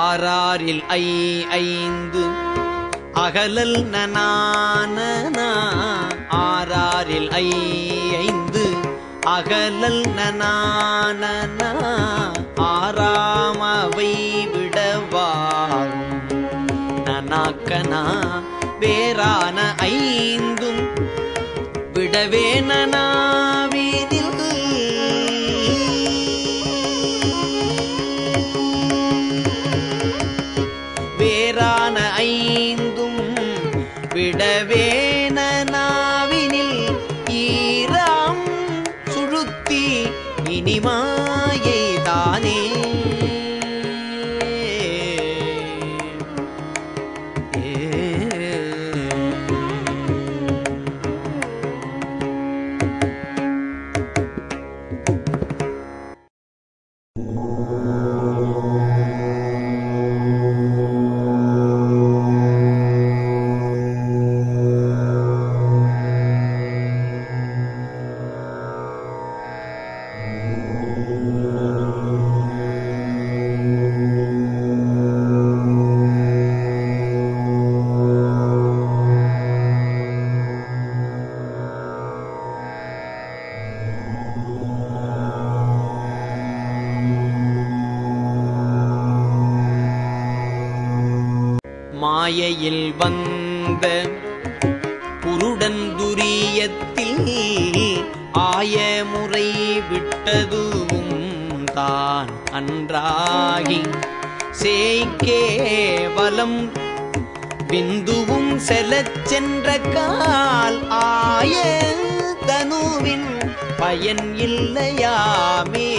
ஆறாரில் ஐ ஐந்து அகலல் நனான ஆறாரில் ஐ ஐந்து அகலல் நனான ஆறாமவை விடவாகும் நனாக்கனா வேறான ஐந்தும் விடவே நனாவினில் வேறான ஐந்தும் விடவே நனாவினில் ஈராம் சுழுத்தி இனிமாயை தானே மாயையில் வந்த புருடன் துரியத்தில் ஆய முறை விட்டதுவும் தான் அன்றாகி சேய்க்கே வலம் பிந்துவும் செலச் சென்ற கால் ஆய தனுவின் பயன் இல்லையாமே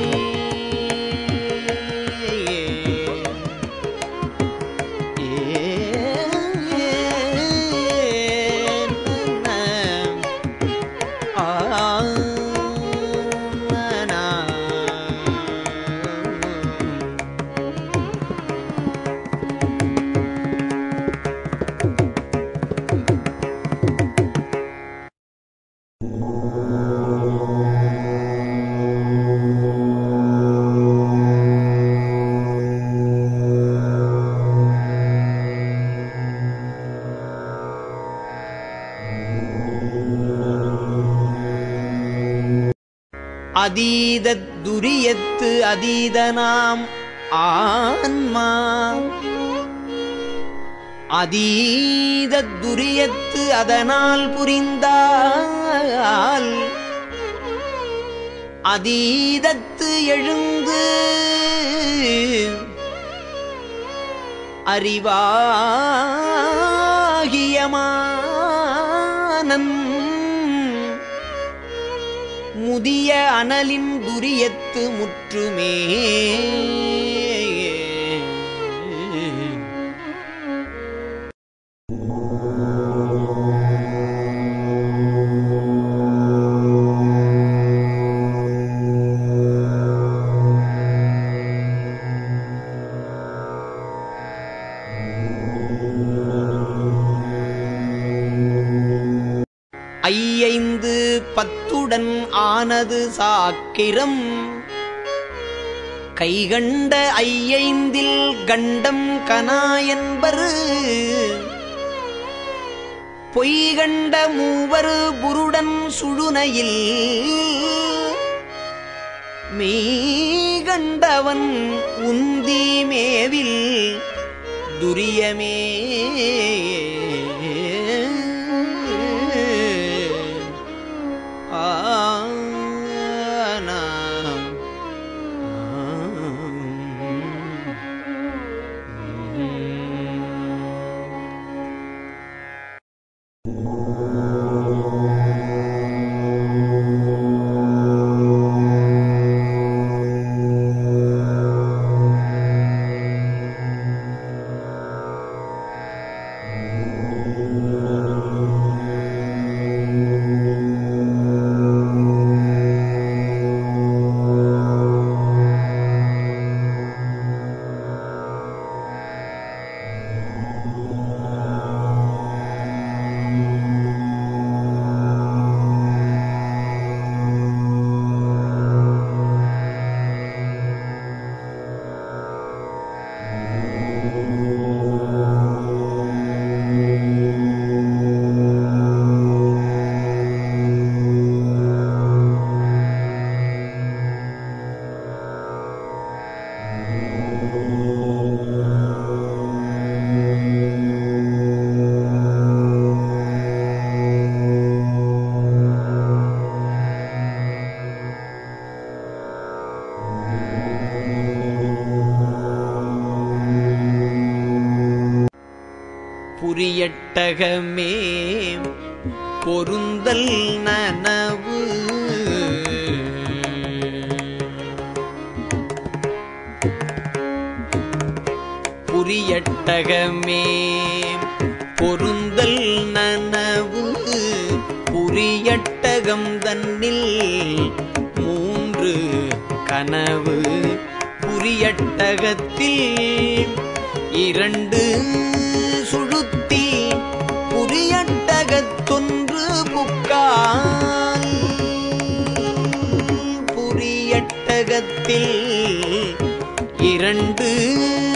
அதீதத் துரியத்து அதீதனாம் ஆன்மா அதீதத் துரியத்து அதனால் புரிந்தால் அதீதத்து எழுந்து அறிவாகியமானன் முதிய அனலின் துரியத்து முற்றுமே ஐயைந்து பத்துடன் ஆனது சாக்கிரம் கைகண்ட ஐயைந்தில் கண்டம் கனா என்பர் பொய்கண்ட மூவர் புருடன் சுழுனையில் மெய்கண்டவன் உந்தி மேவில் துரியமே ஆனாம். புரியட்டகமே பொருந்தல் நனவு புரியட்டகமே பொருந்தல் நனவு புரியட்டகம் தன்னில் மூன்று கனவு புரியட்டகத்தில் இரண்டு சுழுத்தி புரியட்டகத்தொன்று புக்கால் புரியட்டகத்தில் இரண்டு